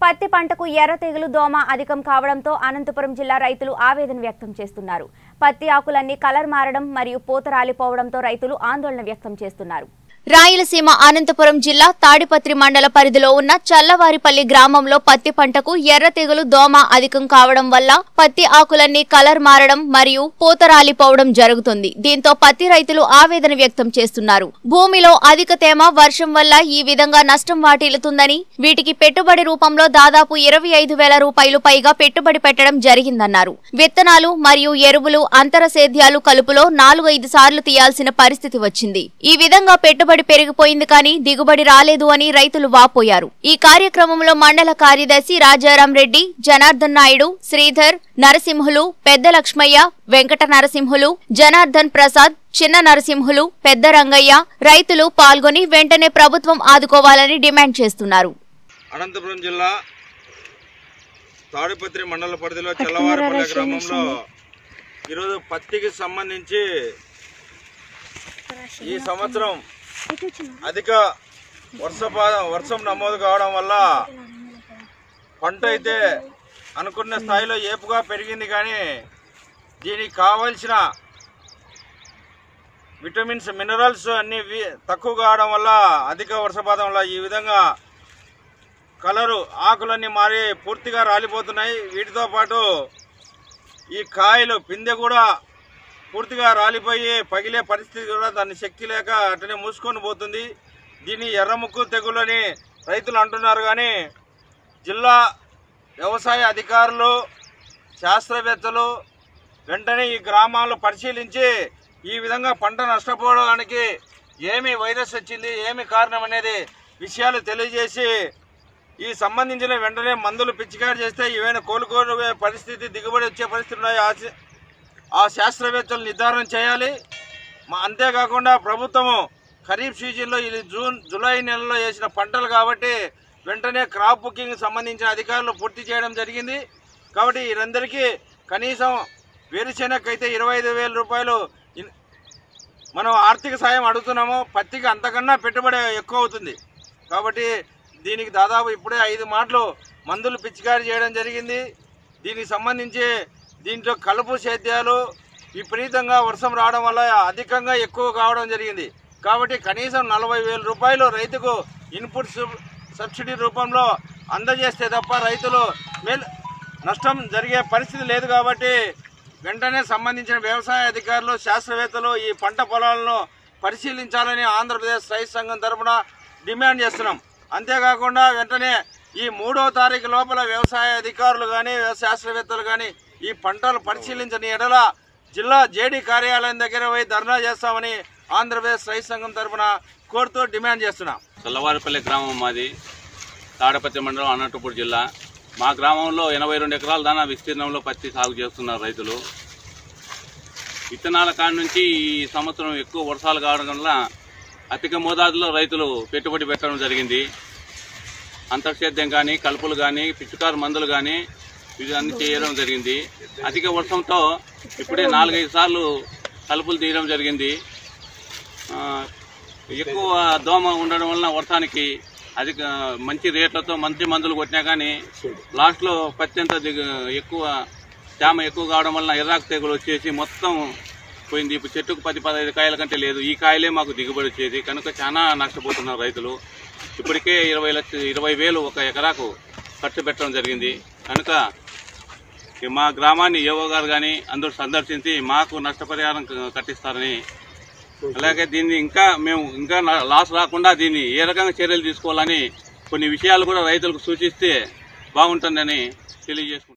పత్తి పంటకు ఎర్ర తెగులు దోమ అధికం కావడంతో అనంతపురం జిల్లా రైతులు ఆవేదన వ్యక్తం చేస్తున్నారు పత్తి ఆకులన్నీ కలర్ మారడం మరియు పూత రాలిపోవడంతో రైతులు ఆందోళన వ్యక్తం చేస్తున్నారు రాయలసీమ అనంతపురం జిల్లా తాడిపత్రి మండల పరిధిలో ఉన్న చల్లవారిపల్లి గ్రామంలో పత్తి పంటకు ఎర్ర తెగులు దోమ అధికం కావడం వల్ల పత్తి ఆకులన్నీ కలర్ మారడం మరియు పూత రాలిపోవడం జరుగుతుంది దీంతో పత్తి రైతులు ఆవేదన వ్యక్తం చేస్తున్నారు భూమిలో అధిక తేమ వర్షం వల్ల ఈ విధంగా నష్టం వాటిల్లుతుందని వీటికి పెట్టుబడి రూపంలో దాదాపు ఇరవై ఐదు వేల రూపాయలు పైగా పెట్టుబడి పెట్టడం జరిగిందన్నారు విత్తనాలు మరియు ఎరువులు అంతర సేద్యాలు కలుపులో నాలుగు ఐదు సార్లు తీయాల్సిన పరిస్థితి వచ్చింది ఈ విధంగా పెట్టుబడి పెరిగిపోయింది కానీ దిగుబడి రాలేదు అని రైతులు వాపోయారు ఈ కార్యక్రమంలో మండల కార్యదర్శి రాజారాం రెడ్డి జనార్దన్ నాయుడు శ్రీధర్ నరసింహులు పెద్ద లక్ష్మయ్య వెంకట నరసింహులు జనార్దన్ ప్రసాద్ చిన్న నరసింహులు పెద్ద రంగయ్య రైతులు పాల్గొని వెంటనే ప్రభుత్వం ఆదుకోవాలని డిమాండ్ చేస్తున్నారు అనంతపురం జిల్లా తాడిపత్రి మండల పరిధిలో చల్లవారిపల్లె గ్రామంలో ఈరోజు పత్తికి సంబంధించి ఈ సంవత్సరం అధిక వర్షపా వర్షం నమోదు కావడం వల్ల పంట అయితే అనుకున్న స్థాయిలో ఏపుగా పెరిగింది కానీ దీనికి కావలసిన విటమిన్స్ మినరల్స్ అన్ని వి- తక్కువ కావడం వల్ల అధిక వర్షపాతం వల్ల ఈ విధంగా కలరు ఆకులన్నీ మారి పూర్తిగా రాలిపోతున్నాయి వీటితో పాటు ఈ కాయలు పిందె కూడా పూర్తిగా రాలిపోయి పగిలే పరిస్థితి కూడా దాని శక్తి లేక అట్లనే మూసుకొని పోతుంది దీన్ని ఎర్రముక్కు తెగులని రైతులు అంటున్నారు కానీ జిల్లా వ్యవసాయ అధికారులు శాస్త్రవేత్తలు వెంటనే ఈ గ్రామాలను పరిశీలించి ఈ విధంగా పంట నష్టపోవడానికి ఏమి వైరస్ వచ్చింది ఏమి కారణం అనేది విషయాలు తెలియజేసి ఈ సంబంధించిన వెంటనే మందులు పిచికారి చేస్తే ఏమైనా కోలుకోనే పరిస్థితి దిగుబడి వచ్చే పరిస్థితి ఉన్నాయో ఆ శ- ఆ శాస్త్రవేత్తలు నిర్ధారణ చేయాలి మా అంతేకాకుండా ప్రభుత్వము ఖరీఫ్ సీజన్లో ఇది జూన్ జూలై నెలలో వేసిన పంటలు కాబట్టి వెంటనే క్రాప్ బుకింగ్ సంబంధించిన అధికారులు పూర్తి చేయడం జరిగింది కాబట్టి వీరందరికీ కనీసం వేరుశెనగకైతే ఇరవై ఐదు వేల రూపాయలు ఇన్- మనం ఆర్థిక సాయం అడుగుతున్నాము పత్తికి అంతకన్నా పెట్టుబడి ఎక్కువ అవుతుంది కాబట్టి దీనికి దాదాపు ఇప్పుడే ఐదు మాటలు మందులు పిచికారీ చేయడం జరిగింది దీనికి సంబంధించి దీంట్లో కలుపు సేద్యాలు విపరీతంగా వర్షం రావడం వల్ల అధికంగా ఎక్కువ కావడం జరిగింది కాబట్టి కనీసం నలభై వేల రూపాయలు రైతుకు ఇన్పుట్ సబ్- సబ్సిడీ రూపంలో అందజేస్తే తప్ప రైతులు మేలు నష్టం జరిగే పరిస్థితి లేదు కాబట్టి వెంటనే సంబంధించిన వ్యవసాయ అధికారులు శాస్త్రవేత్తలు ఈ పంట పొలాలను పరిశీలించాలని ఆంధ్రప్రదేశ్ రైతు సంఘం తరపున డిమాండ్ చేస్తున్నాం అంతేకాకుండా వెంటనే ఈ మూడో తారీఖు లోపల వ్యవసాయ అధికారులు కానీ శాస్త్రవేత్తలు కానీ ఈ పంటలు పరిశీలించని ఎడల జిల్లా జేడీ కార్యాలయం దగ్గర పోయి ధర్నా చేస్తామని ఆంధ్రప్రదేశ్ రైతు సంఘం తరపున కోరుతూ డిమాండ్ చేస్తున్నాం చల్లవారిపల్లి గ్రామం మాది తాడపత్రి మండలం అనంతపూర్ జిల్లా మా గ్రామంలో ఎనభై రెండు ఎకరాల దానా విస్తీర్ణంలో పత్తి సాగు చేస్తున్నారు రైతులు విత్తనాల కాడి నుంచి ఈ సంవత్సరం ఎక్కువ వర్షాలు కావడం వల్ల అధిక మోతాదులో రైతులు పెట్టుబడి పెట్టడం జరిగింది అంతర్సేద్యం కానీ కలుపులు కానీ పిచ్చుకారు మందులు కానీ ఇవి అన్ని చేయడం జరిగింది అధిక వర్షంతో ఇప్పుడే నాలుగైదు సార్లు కలుపులు తీయడం జరిగింది ఆ, ఎక్కువ దోమ ఉండడం వలన వర్షానికి అధిక మంచి రేట్లతో మంచి మందులు కొట్టినా కానీ లాస్ట్లో పత్తి అంతా దిగు ఎక్కువ తేమ ఎక్కువ కావడం వలన ఎర్రాకు తెగులు వచ్చేసి మొత్తం పోయింది ఇప్పుడు చెట్టుకు పది పదహైదు కాయల కంటే లేదు ఈ కాయలే మాకు దిగుబడి వచ్చేది కనుక చాలా నష్టపోతున్నారు రైతులు ఇప్పటికే ఇరవై లక్ష ఇరవై వేలు ఒక ఎకరాకు ఖర్చు పెట్టడం జరిగింది కనుక ఈ మా గ్రామాన్ని ఏవో గారు కానీ అందరూ సందర్శించి మాకు నష్టపరిహారం క- కట్టిస్తారని అలాగే దీన్ని ఇంకా మేము ఇంకా నా- లాస్ రాకుండా దీన్ని ఏ రకంగా చర్యలు తీసుకోవాలని కొన్ని విషయాలు కూడా రైతులకు సూచిస్తే బాగుంటుందని తెలియజేసుకుంటున్నాం